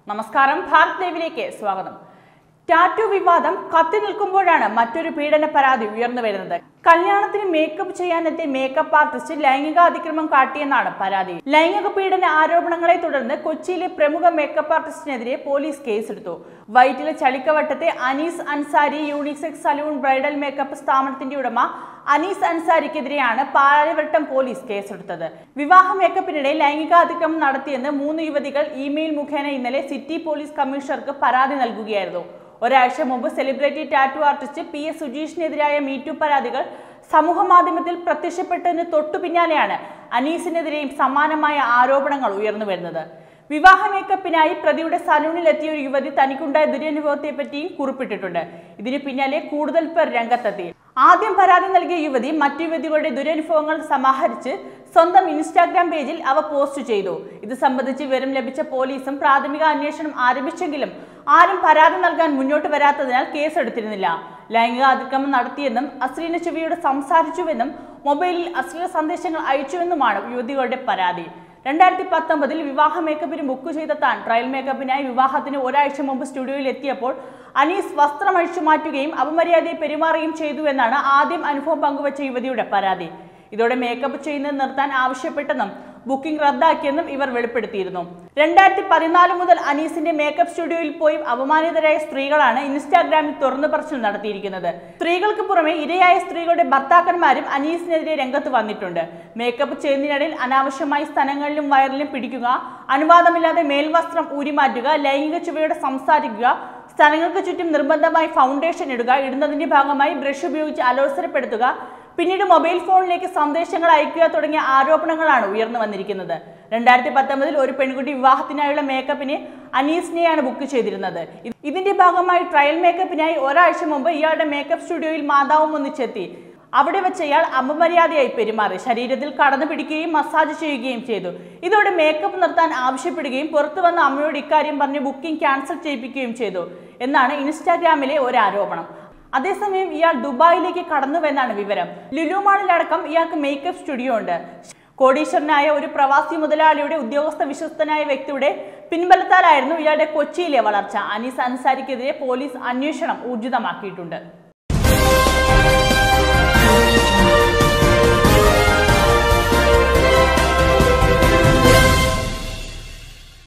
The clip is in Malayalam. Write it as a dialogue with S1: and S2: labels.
S1: നമസ്കാരം ഭാരത് ലൈവിലേക്ക് സ്വാഗതം ടാറ്റു വിവാദം കത്തി നിൽക്കുമ്പോഴാണ് മറ്റൊരു പീഡന പരാതി ഉയർന്നു വരുന്നത് കല്യാണത്തിന് മേക്കപ്പ് ചെയ്യാനെത്തിയ മേക്കപ്പ് ആർട്ടിസ്റ്റ് ലൈംഗിക അതിക്രമം കാട്ടിയെന്നാണ് പരാതി ലൈംഗിക പീഡന ആരോപണങ്ങളെ തുടർന്ന് കൊച്ചിയിലെ പ്രമുഖ മേക്കപ്പ് ആർട്ടിസ്റ്റിനെതിരെ പോലീസ് കേസെടുത്തു വൈറ്റിലെ ചളിക്കവട്ടത്തെ Anees Ansari unisex salon bridal makeup സ്ഥാപനത്തിന്റെ ഉടമ അനീസ് അൻസാരിക്കെതിരെയാണ് പാലാരിവട്ടം പോലീസ് കേസെടുത്തത് വിവാഹ മേക്കപ്പിനിടെ ലൈംഗികാതിക്രമം നടത്തിയെന്ന് മൂന്ന് യുവതികൾ ഇമെയിൽ മുഖേന ഇന്നലെ സിറ്റി പോലീസ് കമ്മീഷണർക്ക് പരാതി നൽകുകയായിരുന്നു ഒരാഴ്ച മുമ്പ് celebrity tattoo artist P S സുജീഷിനെതിരായ മീറ്റു പരാതികൾ സമൂഹ മാധ്യമത്തിൽ പ്രത്യക്ഷപ്പെട്ടതിന് തൊട്ടു പിന്നാലെയാണ് അനീസിനെതിരെയും സമാനമായ ആരോപണങ്ങൾ ഉയർന്നു വരുന്നത് വിവാഹ മേക്കപ്പിനായി പ്രതിയുടെ സലൂണിലെത്തിയ ഒരു യുവതി തനിക്കുണ്ടായ ദുരനുഭവത്തെ പറ്റിയും കുറിപ്പിട്ടിട്ടുണ്ട് ഇതിന് പിന്നാലെ കൂടുതൽ പേർ രംഗത്തെത്തി ആദ്യം പരാതി നൽകിയ യുവതി മറ്റു യുവതികളുടെ ദുരനുഭവങ്ങൾ സമാഹരിച്ച് സ്വന്തം ഇൻസ്റ്റാഗ്രാം പേജിൽ അവ പോസ്റ്റ് ചെയ്തു ഇത് സംബന്ധിച്ച് വിവരം ലഭിച്ച പോലീസും പ്രാഥമിക അന്വേഷണം ആരംഭിച്ചെങ്കിലും ആരും പരാതി നൽകാൻ മുന്നോട്ട് വരാത്തതിനാൽ കേസെടുത്തിരുന്നില്ല ലൈംഗിക അതിക്രമം നടത്തിയെന്നും അശ്ലീല ചെവിയോട് സംസാരിച്ചുവെന്നും മൊബൈലിൽ അശ്ലീല സന്ദേശങ്ങൾ അയച്ചുവെന്നുമാണ് യുവതികളുടെ പരാതി രണ്ടായിരത്തി പത്തൊമ്പതിൽ വിവാഹ മേക്കപ്പിന് ബുക്ക് ചെയ്ത താൻ ട്രയൽ മേക്കപ്പിനായി വിവാഹത്തിന് ഒരാഴ്ച മുമ്പ് സ്റ്റുഡിയോയിൽ എത്തിയപ്പോൾ അനീസ് വസ്ത്രം അഴിച്ചു മാറ്റുകയും അപമര്യാദയെ പെരുമാറുകയും ചെയ്തു എന്നാണ് ആദ്യം അനുഭവം പങ്കുവച്ച യുവതിയുടെ പരാതി ഇതോടെ മേക്കപ്പ് ചെയ്യുന്നത് നിർത്താൻ ആവശ്യപ്പെട്ടെന്നും ബുക്കിംഗ് റദ്ദാക്കിയെന്നും ഇവർ വെളിപ്പെടുത്തിയിരുന്നു രണ്ടായിരത്തി പതിനാല് മുതൽ അനീസിന്റെ മേക്കപ്പ് സ്റ്റുഡിയോയിൽ പോയി അപമാനിതരായ സ്ത്രീകളാണ് ഇൻസ്റ്റാഗ്രാമിൽ തുറന്നു പറച്ചിൽ നടത്തിയിരിക്കുന്നത് സ്ത്രീകൾക്ക് പുറമെ ഇരയായ സ്ത്രീകളുടെ ഭർത്താക്കന്മാരും അനീസിനെതിരെ രംഗത്ത് വന്നിട്ടുണ്ട് മേക്കപ്പ് ചെയ്യുന്നതിനിടയിൽ അനാവശ്യമായി സ്ഥലങ്ങളിലും വയറിലും പിടിക്കുക അനുവാദമില്ലാതെ മേൽവസ്ത്രം ഊരിമാറ്റുക ലൈംഗിക ചുവയോടെ സംസാരിക്കുക സ്ഥലങ്ങൾക്ക് ചുറ്റും നിർബന്ധമായി ഫൗണ്ടേഷൻ ഇടുക ഇടുന്നതിന്റെ ഭാഗമായി ബ്രഷ് ഉപയോഗിച്ച് അലോസരപ്പെടുത്തുക പിന്നീട് മൊബൈൽ ഫോണിലേക്ക് സന്ദേശങ്ങൾ അയക്കുക തുടങ്ങിയ ആരോപണങ്ങളാണ് ഉയർന്നു വന്നിരിക്കുന്നത് രണ്ടായിരത്തി പത്തൊമ്പതിൽ ഒരു പെൺകുട്ടി വിവാഹത്തിനായുള്ള മേക്കപ്പിന് അനീസിനെയാണ് ബുക്ക് ചെയ്തിരുന്നത് ഇത് ഇതിന്റെ ഭാഗമായി ട്രയൽ മേക്കപ്പിനായി ഒരാഴ്ച മുമ്പ് ഇയാളുടെ മേക്കപ്പ് സ്റ്റുഡിയോയിൽ മാതാവും ഒന്നിച്ചെത്തി അവിടെ വെച്ച് ഇയാൾ അപമര്യാദയായി പെരുമാറി ശരീരത്തിൽ കടന്നു പിടിക്കുകയും മസാജ് ചെയ്യുകയും ചെയ്തു ഇതോടെ മേക്കപ്പ് നിർത്താൻ ആവശ്യപ്പെടുകയും പുറത്തു വന്ന അമ്മയോട് ഇക്കാര്യം പറഞ്ഞ് ബുക്കിംഗ് ക്യാൻസൽ ചെയ്യിപ്പിക്കുകയും ചെയ്തു എന്നാണ് ഇൻസ്റ്റാഗ്രാമിലെ ഒരു ആരോപണം അതേസമയം ഇയാൾ ദുബായിലേക്ക് കടന്നുവെന്നാണ് വിവരം ലുലുമാളിലടക്കം ഇയാൾക്ക് മേക്കപ്പ് സ്റ്റുഡിയോ ഉണ്ട് കോടീശ്വരനായ ഒരു പ്രവാസി മുതലാളിയുടെ ഉദ്യോഗസ്ഥ വിശ്വസ്തനായ വ്യക്തിയുടെ പിൻബലത്താലായിരുന്നു ഇയാളുടെ കൊച്ചിയിലെ വളർച്ച അനീസ് അൻസാരിക്കെതിരെ പോലീസ് അന്വേഷണം ഊർജിതമാക്കിയിട്ടുണ്ട്